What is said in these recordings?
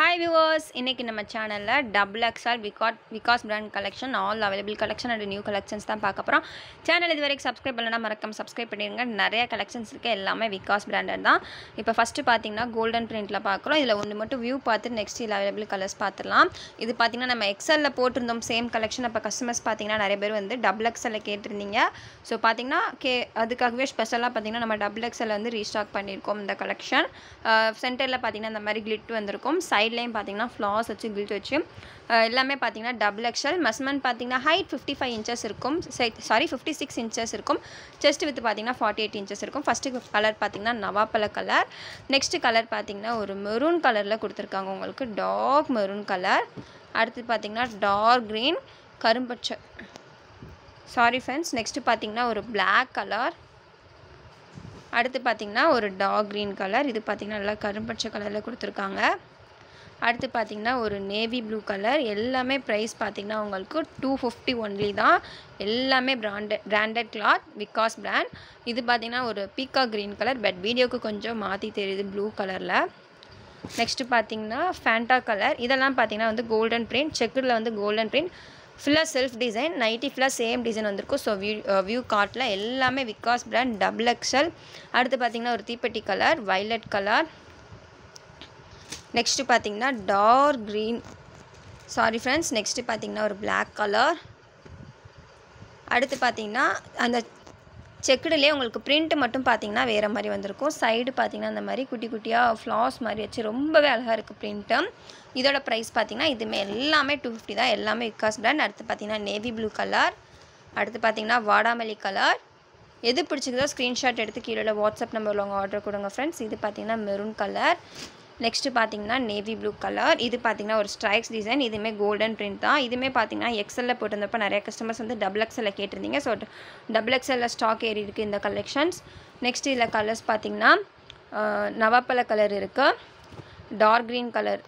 hi viewers இன்றைக்கி நம்ம சேனலில் டபுள் எக்ஸ்ஆர் விகாட் Vikas brand collection all available collection and new collections தான் பார்க்க போகிறோம் சேனல் இது வரைக்கும் சப்ஸ்கிரைப் பண்ணலாம் மறக்காம சப்ஸ்கிரைப் பண்ணிடுங்க நிறைய கலெக்ஷன்ஸ் இருக்குது எல்லாமே விகாஸ் பிராண்டட் தான் இப்போ ஃபஸ்ட்டு பார்த்தீங்கன்னா கோல்டன் பிரிண்ட்டில் பார்க்குறோம் இதில் ஒன்று மட்டும் வியூ பார்த்து நெக்ஸ்ட் இதில் அவைலபிள் கலர்ஸ் பார்த்துடலாம் இது பார்த்தீங்கன்னா நம்ம எக்ஸலில் போட்டிருந்தோம் சேம் கலெக்ஷன் அப்போ கஸ்டமர்ஸ் பார்த்தீங்கன்னா நிறைய பேர் வந்து டபுள் எக்ஸலில் கேட்டிருந்தீங்க ஸோ பார்த்தீங்கன்னா கே அதுக்காகவே ஸ்பெஷலாக பார்த்தீங்கன்னா நம்ம டபுள் எக்ஸல் வந்து ரீஸ்டாக் பண்ணியிருக்கோம் இந்த கலெக்ஷன் சென்டரில் பார்த்தீங்கன்னா இந்த மாதிரி கிளிட் வந்திருக்கும் சைட்லேயும் பார்த்தீங்கன்னா ஃப்ளாஸ் வச்சு கிளிட் வச்சு அஹ் எல்லாமே பார்த்தீங்கன்னா டபுள் எக்ஸல் மெஸ்மெண்ட் பார்த்தீங்கன்னா ஹைட் ஃபிஃப்டி ஃபைவ் இன்ச்சஸ் இருக்கும் சாரி ஃபிஃப்டி சிக்ஸ் இன்ச்சஸ் இருக்கும் செஸ்ட் வித் பார்த்தீங்கன்னா ஃபார்ட்டி எயிட் இன்ச்சஸ் இருக்கும் ஃபஸ்ட்டு கலர் பார்த்தீங்கன்னா நவாப்பழ கலர் நெக்ஸ்ட்டு கலர் பார்த்தீங்கன்னா ஒரு மெரூன் கலரில் கொடுத்துருக்காங்க உங்களுக்கு டார்க் மெரூன் கலர் அடுத்து பார்த்தீங்கன்னா டார்க் க்ரீன் கரும்பச்சை சாரி ஃப்ரெண்ட்ஸ் நெக்ஸ்ட்டு பார்த்தீங்கன்னா ஒரு Black கலர் அடுத்து பார்த்தீங்கன்னா ஒரு டார்க் க்ரீன் கலர் இது பார்த்தீங்கன்னா நல்லா கரும்பச்சை கலரில் கொடுத்துருக்காங்க அடுத்து பார்த்தீங்கன்னா ஒரு நேவி ப்ளூ கலர் எல்லாமே ப்ரைஸ் பார்த்தீங்கன்னா உங்களுக்கு டூ ஃபிஃப்டி ஒன்லி தான் எல்லாமே branded branded cloth Vikas brand இது பார்த்தீங்கன்னா ஒரு பீக்கா க்ரீன் கலர் பட் வீடியோக்கு கொஞ்சம் மாற்றி தெரியுது ப்ளூ கலரில் நெக்ஸ்ட்டு பார்த்தீங்கன்னா ஃபேண்டா கலர் இதெல்லாம் பார்த்தீங்கன்னா வந்து கோல்டன் பிரிண்ட் செக்குடில் வந்து கோல்டன் பிரிண்ட் ஃபுல்லாக செல்ஃப் டிசைன் நைட்டி ஃபுல்லாக சேம் டிசைன் வந்திருக்கும் ஸோ வியூ வியூ கார்ட்டில் எல்லாமே விகாஸ் பிராண்ட் டபுள் எக்ஸல் அடுத்து பார்த்தீங்கன்னா ஒரு தீப்பெட்டி கலர் வைலட் கலர் நெக்ஸ்ட்டு பார்த்தீங்கன்னா dark green sorry friends next பார்த்தீங்கன்னா ஒரு Black கலர் அடுத்து பார்த்தீங்கன்னா அந்த செக்குடுலேயே உங்களுக்கு பிரிண்ட் மட்டும் பார்த்தீங்கன்னா வேறு மாதிரி வந்திருக்கும் சைடு பார்த்தீங்கன்னா அந்த மாதிரி குட்டி குட்டியாக ஃப்ளாஸ் மாதிரி வச்சு ரொம்பவே அழகாக இருக்குது பிரிண்ட்டு இதோட ப்ரைஸ் பார்த்தீங்கன்னா இதுமே எல்லாமே டூ ஃபிஃப்டி தான் எல்லாமே விகாஸ் பிராண்ட் அடுத்து பார்த்தீங்கன்னா நேவி ப்ளூ கலர் அடுத்து பார்த்தீங்கன்னா வாடாமல்லி கலர் எது பிடிச்சிருக்கோ ஸ்க்ரீன்ஷாட் எடுத்து கீழே வாட்ஸ்அப் நம்பரில் உங்கள் ஆர்டர் கொடுங்க ஃப்ரெண்ட்ஸ் இது பார்த்தீங்கன்னா மெரூன் கலர் நெக்ஸ்ட்டு பார்த்தீங்கன்னா நேவி ப்ளூ கலர் இது பார்த்தீங்கன்னா ஒரு ஸ்ட்ரைக்ஸ் டிசைன் இதுவுமே கோல்டன் பிரிண்ட் தான் இதுவுமே பார்த்தீங்கன்னா எக்ஸலில் போட்டிருந்தப்போ நிறைய கஸ்டமர்ஸ் வந்து டபுள் எக்ஸலில் கேட்டிருந்தீங்க ஸோ டபுள் எக்ஸலில் ஸ்டாக் ஏறி இருக்குது இந்த கலெக்ஷன்ஸ் நெக்ஸ்ட் இதில் கலர்ஸ் பார்த்தீங்கன்னா நவாப்பழ கலர் இருக்குது dark green colour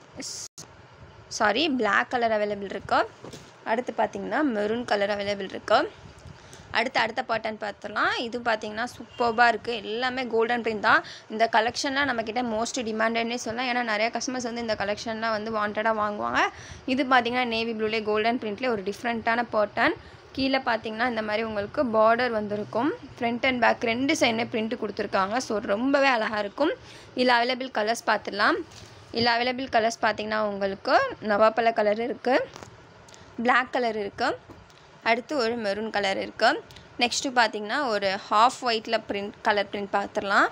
sorry Black colour available இருக்குது அடுத்து பார்த்தீங்கன்னா மெரூன் கலர் அவைலபிள் இருக்குது அடுத்து அடுத்த பாட்டன் பார்த்துலாம் இது பார்த்தீங்கன்னா சூப்பர்பாக இருக்குது எல்லாமே கோல்டன் பிரிண்ட் தான் இந்த கலெக்ஷன்லாம் நம்மக்கிட்ட மோஸ்ட் டிமாண்டட்னே சொல்லலாம் ஏன்னா நிறைய கஸ்டமர்ஸ் வந்து இந்த கலெக்ஷன்லாம் வந்து வாண்டடாக வாங்குவாங்க இது பார்த்தீங்கன்னா நேவி ப்ளூலே கோல்டன் பிரிண்ட்லேயே ஒரு டிஃப்ரெண்ட்டான பாட்டன் கீழே பார்த்தீங்கன்னா இந்த மாதிரி உங்களுக்கு பார்டர் வந்திருக்கும் ஃப்ரண்ட் அண்ட் பேக் ரெண்டு சைடுமே பிரிண்ட் கொடுத்துருக்காங்க ஸோ ரொம்பவே அழகாக இருக்கும் இதில் அவைலபிள் கலர்ஸ் பார்த்துடலாம் இதில் அவைலபிள் கலர்ஸ் பார்த்தீங்கன்னா உங்களுக்கு நவாப்பழ கலர் இருக்குது Black கலர் இருக்குது அடுத்து ஒரு மெரூன் கலர் இருக்குது நெக்ஸ்ட்டு பார்த்தீங்கன்னா ஒரு ஹாஃப் ஒயிட்டில் பிரிண்ட் கலர் பிரிண்ட் பார்த்துடலாம்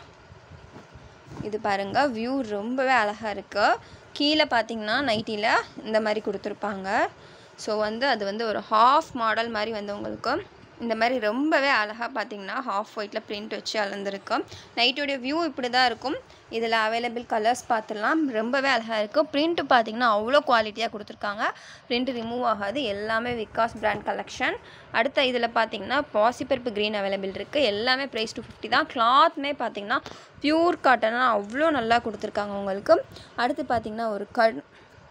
இது பாருங்கள் வியூ ரொம்பவே அழகாக இருக்குது கீழே பார்த்தீங்கன்னா நைட்டியில் இந்த மாதிரி கொடுத்துருப்பாங்க ஸோ வந்து அது வந்து ஒரு ஹாஃப் மாடல் மாதிரி வந்து உங்களுக்கு இந்த மாதிரி ரொம்பவே அழகாக பார்த்தீங்கன்னா ஹாஃப் ஒயிட்டில் பிரிண்ட் வச்சு அளந்துருக்கு நைட்டோடைய வியூ இப்படி தான் இருக்கும் இதில் அவைலபிள் கலர்ஸ் பார்த்துடலாம் ரொம்பவே அழகாக இருக்குது பிரிண்ட்டு பார்த்தீங்கன்னா அவ்வளோ குவாலிட்டியாக கொடுத்துருக்காங்க பிரிண்ட் ரிமூவ் ஆகாது எல்லாமே விகாஸ் பிராண்ட் கலெக்ஷன் அடுத்த இதில் பார்த்தீங்கன்னா பாசிப்பருப்பு க்ரீன் அவைலபிள் இருக்குது எல்லாமே ப்ரைஸ் டூ ஃபிஃப்டி தான் கிளாத்மே பார்த்தீங்கன்னா பியூர் காட்டனாக அவ்வளோ நல்லா கொடுத்துருக்காங்க உங்களுக்கு அடுத்து பார்த்தீங்கன்னா ஒரு கண்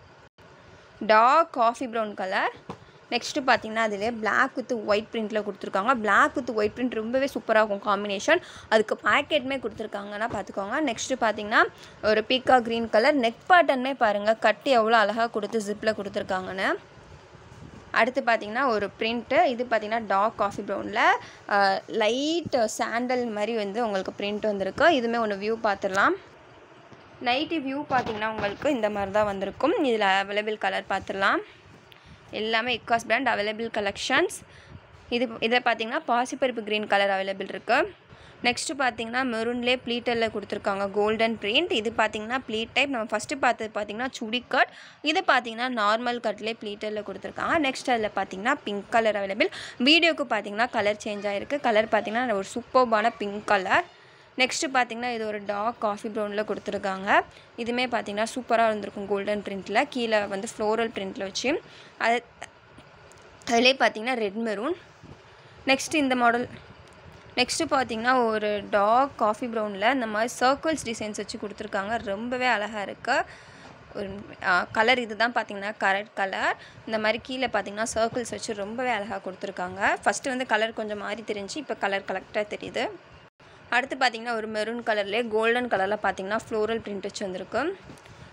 dark coffee brown colour next பார்த்தீங்கன்னா அதில் Black வித் ஒயிட் பிரிண்ட்டில் கொடுத்துருக்காங்க Black வித் ஒயிட் பிரிண்ட் ரொம்பவே சூப்பராக இருக்கும் காம்பினேஷன் அதுக்கு பேக்கெட்டுமே கொடுத்துருக்காங்கன்னா பார்த்துக்கோங்க நெக்ஸ்ட்டு பார்த்தீங்கன்னா ஒரு பீக்கா க்ரீன் கலர் நெக் பாட்டன்மே பாருங்கள் கட்டி எவ்வளோ அழகாக கொடுத்து ஜிப்பில் கொடுத்துருக்காங்கன்னு அடுத்து பார்த்தீங்கன்னா ஒரு பிரிண்ட்டு இது பார்த்தீங்கன்னா டார்க் காஃபி ப்ரௌனில் லைட் சாண்டல் மாதிரி வந்து உங்களுக்கு பிரிண்ட் வந்திருக்கு இதுவுமே ஒன்று வியூ பார்த்துடலாம் நைட்டி வியூ பார்த்தீங்கன்னா உங்களுக்கு இந்த மாதிரி தான் வந்திருக்கும் இதில் அவைலபிள் கலர் பார்த்துடலாம் எல்லாமே இக்காஸ் பிராண்ட் அவைலபிள் கலெக்ஷன்ஸ் இது இதில் பார்த்தீங்கன்னா பாசிப்பருப்பு க்ரீன் கலர் அவைலபிள் இருக்குது நெக்ஸ்ட்டு பார்த்தீங்கன்னா மெரூன்லே ப்ளீட்டரில் கொடுத்துருக்காங்க கோல்டன் பிரிண்ட் இது பார்த்தீங்கன்னா ப்ளீட் டைப் நம்ம ஃபஸ்ட்டு பார்த்தது பார்த்தீங்கன்னா சுடி கட் இது பார்த்தீங்கன்னா நார்மல் கட்லேயே ப்ளீட்டரில் கொடுத்துருக்காங்க நெக்ஸ்ட் அதில் பார்த்தீங்கன்னா பிங்க் கலர் அவைலபிள் வீடியோக்கு பார்த்தீங்கன்னா கலர் சேஞ்ச் ஆகிருக்கு கலர் பார்த்தீங்கன்னா ஒரு சூப்பர்பான பிங்க் கலர் நெக்ஸ்ட்டு பார்த்தீங்கன்னா இது ஒரு டார்க் காஃபி ப்ரௌனில் கொடுத்துருக்காங்க இதுவுமே பார்த்தீங்கன்னா சூப்பராக இருந்திருக்கும் கோல்டன் பிரிண்ட்டில் கீழே வந்து ஃப்ளோரல் பிரிண்ட்டில் வச்சு அது அதிலே பார்த்தீங்கன்னா ரெட் மெரூன் நெக்ஸ்ட்டு இந்த மாடல் நெக்ஸ்ட்டு பார்த்தீங்கன்னா ஒரு டார்க் காஃபி ப்ரௌனில் இந்த மாதிரி சர்க்கிள்ஸ் டிசைன்ஸ் வச்சு கொடுத்துருக்காங்க ரொம்பவே அழகாக இருக்குது ஒரு கலர் இது தான் பார்த்தீங்கன்னா கரெக்ட் கலர் இந்த மாதிரி கீழே பார்த்தீங்கன்னா சர்க்கிள்ஸ் வச்சு ரொம்பவே அழகாக கொடுத்துருக்காங்க ஃபஸ்ட்டு வந்து கலர் கொஞ்சம் மாறி தெரிஞ்சு இப்போ கலர் கரெக்டாக தெரியுது அடுத்து பார்த்தீங்கன்னா ஒரு மெரூன் கலர்லேயே கோல்டன் கலரில் பார்த்தீங்கன்னா ஃப்ளோரல் பிரிண்ட் வச்சு வந்திருக்கு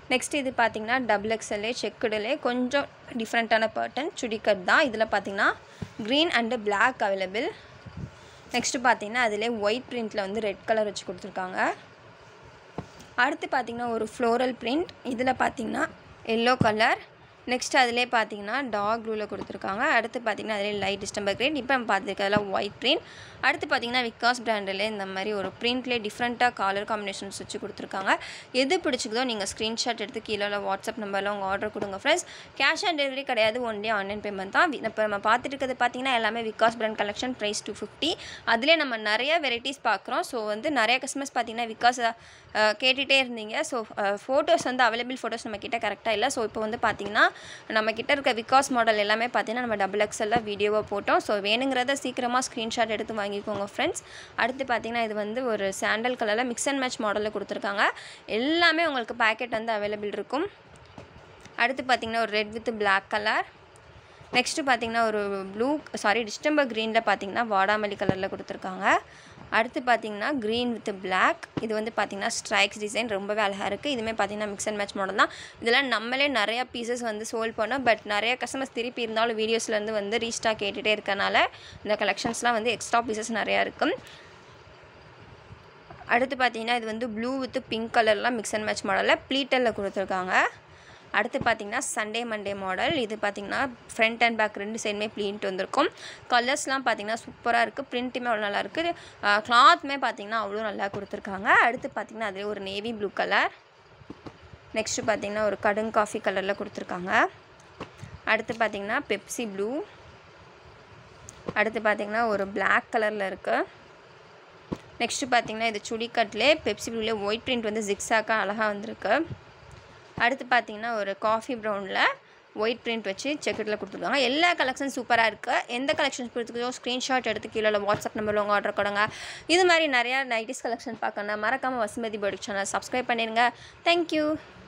நெக்ஸ்ட் இது பார்த்தீங்கன்னா டபுள் எக்ஸ்எல்ஏ செக்குடுலே கொஞ்சம் டிஃப்ரெண்ட்டான பேட்டர்ன் சுடிக்கட் தான் இதில் பார்த்தீங்கன்னா green and Black available next பார்த்தீங்கன்னா அதிலே ஒயிட் பிரிண்டில் வந்து ரெட் கலர் வச்சு கொடுத்துருக்காங்க அடுத்து பார்த்தீங்கன்னா ஒரு ஃப்ளோரல் பிரிண்ட் இதில் பார்த்தீங்கன்னா எல்லோ கலர் நெக்ஸ்ட் அதிலே பார்த்தீங்கன்னா டார்க் ப்ளூவில் கொடுத்துருக்காங்க அடுத்து பார்த்தீங்கன்னா அதிலே லைட் டிஸ்டம்பர் கிரேட் இப்போ நம்ம பார்த்துருக்கறதுல ஒயிட் பிரிண்ட் அடுத்து பார்த்தீங்கன்னா விகாஸ் பிராண்டில் இந்த மாதிரி ஒரு பிரிண்ட்லேயே டிஃப்ரெண்ட்டாக கலர் காம்பினேஷன்ஸ் வச்சு கொடுத்துருக்காங்க எது பிடிச்சிக்குதோ நீங்கள் ஸ்க்ரீன்ஷாட் எடுத்து கீழே உள்ள வாட்ஸ்அப் நம்பரில் உங்கள் ஆர்டர் கொடுங்க ஃப்ரெண்ட்ஸ் கேஷ் ஆன் டெலிவரி கிடையாது ஒன்லி ஆன்லைன் பேமெண்ட் தான் வி- இப்போ நம்ம பார்த்துட்டு இருக்கிறது பார்த்தீங்கன்னா எல்லாமே Vikas brand collection price two fifty அதிலே நம்ம நிறைய வெரைட்டிஸ் பார்க்குறோம் ஸோ வந்து நிறைய கஸ்டமர்ஸ் பார்த்தீங்கன்னா விகாஸ் கேட்டுகிட்டே இருந்தீங்க ஸோ ஃபோட்டோஸ் வந்து அவைலபிள் ஃபோட்டோஸ் நம்ம கிட்ட கரெக்டாக இல்லை ஸோ இப்போ வந்து பார்த்தீங்கன்னா நம்ம கிட்ட இருக்க விகாஸ் மாடல் எல்லாமே பார்த்தீங்கன்னா நம்ம டபுள் எக்ஸலில் வீடியோவாக போட்டோம் ஸோ வேணுங்கிறத சீக்கிரமாக ஸ்க்ரீன்ஷாட் எடுத்து வாங்கிக்கோங்க ஃப்ரெண்ட்ஸ் அடுத்து பார்த்தீங்கன்னா இது வந்து ஒரு சாண்டல் கலரில் மிக்ஸ் அண்ட் மேட்ச் மாடலில் கொடுத்துருக்காங்க எல்லாமே உங்களுக்கு பேக்கெட் வந்து அவைலபிள் இருக்கும் அடுத்து பார்த்தீங்கன்னா ஒரு red with Black colour next பார்த்தீங்கன்னா ஒரு ப்ளூ சாரி டிஸ்டம்பர் க்ரீனில் பார்த்தீங்கன்னா வாடாமல்லி கலரில் கொடுத்துருக்காங்க அடுத்து பார்த்தீங்கன்னா க்ரீன் வித் Black இது வந்து பார்த்தீங்கன்னா ஸ்ட்ரைக்ஸ் டிசைன் ரொம்பவே அழகாக இருக்குது இதுவுமே பார்த்தீங்கன்னா மிக்ஸ் அண்ட் மேட்ச் மாடல் தான் இதெல்லாம் நம்மளே நிறையா பீசஸ் வந்து சோல்ட் பண்ணோம் பட் நிறைய கஸ்டமர்ஸ் திருப்பி இருந்தாலும் வீடியோஸ்லேருந்து வந்து ரீஸ்டாக் கேட்டுகிட்டே இருக்கனால இந்த கலெக்ஷன்ஸ்லாம் வந்து எக்ஸ்ட்ரா பீசஸ் நிறையா இருக்கும் அடுத்து பார்த்தீங்கன்னா இது வந்து ப்ளூ வித் பிங்க் கலர்லாம் மிக்ஸ் அண்ட் மேட்ச் மாடலில் ப்ளீட்டலில் கொடுத்துருக்காங்க அடுத்து பார்த்தீங்கன்னா சண்டே மண்டே மாடல் இது பார்த்தீங்கன்னா ஃப்ரண்ட் அண்ட் பேக் ரெண்டு சைடுமே ப்ளீன்ட் வந்திருக்கும் கலர்ஸ்லாம் பார்த்தீங்கன்னா சூப்பராக இருக்குது பிரிண்ட்டுமே அவ்வளோ நல்லா இருக்குது கிளாத்துமே பார்த்தீங்கன்னா அவ்வளோ நல்லா கொடுத்துருக்காங்க அடுத்து பார்த்தீங்கன்னா அதிலே ஒரு நேவி ப்ளூ கலர் நெக்ஸ்ட்டு பார்த்தீங்கன்னா ஒரு கடும் காஃபி கலரில் கொடுத்துருக்காங்க அடுத்து பார்த்தீங்கன்னா பெப்சி ப்ளூ அடுத்து பார்த்தீங்கன்னா ஒரு Black கலரில் இருக்குது நெக்ஸ்ட்டு பார்த்தீங்கன்னா இது சுடிக்கட்லே பெப்சி ப்ளூலே ஒயிட் பிரிண்ட் வந்து ஜிக்ஸாக்காக அழகாக வந்திருக்கு அடுத்து பார்த்தீங்கன்னா ஒரு காஃபி ப்ரௌனில் ஒயிட் பிரிண்ட் வச்சு செக்கெட்டில் கொடுத்துருக்காங்க எல்லா கலெக்ஷன் சூப்பராக இருக்குது எந்த கலெக்ஷன்ஸ் பிடிச்சிருக்கோ ஸ்க்ரீன்ஷாட் எடுத்து கீழே உள்ள வாட்ஸ்அப் நம்பரில் உங்கள் ஆர்டர் கொடுங்க இது மாதிரி நிறையா நைட்டிஸ் கலெக்ஷன் பார்க்கணும் மறக்காமல் வசுமதி பர்டிக் சேனல் சப்ஸ்கிரைப் பண்ணிடுங்க தேங்க்யூ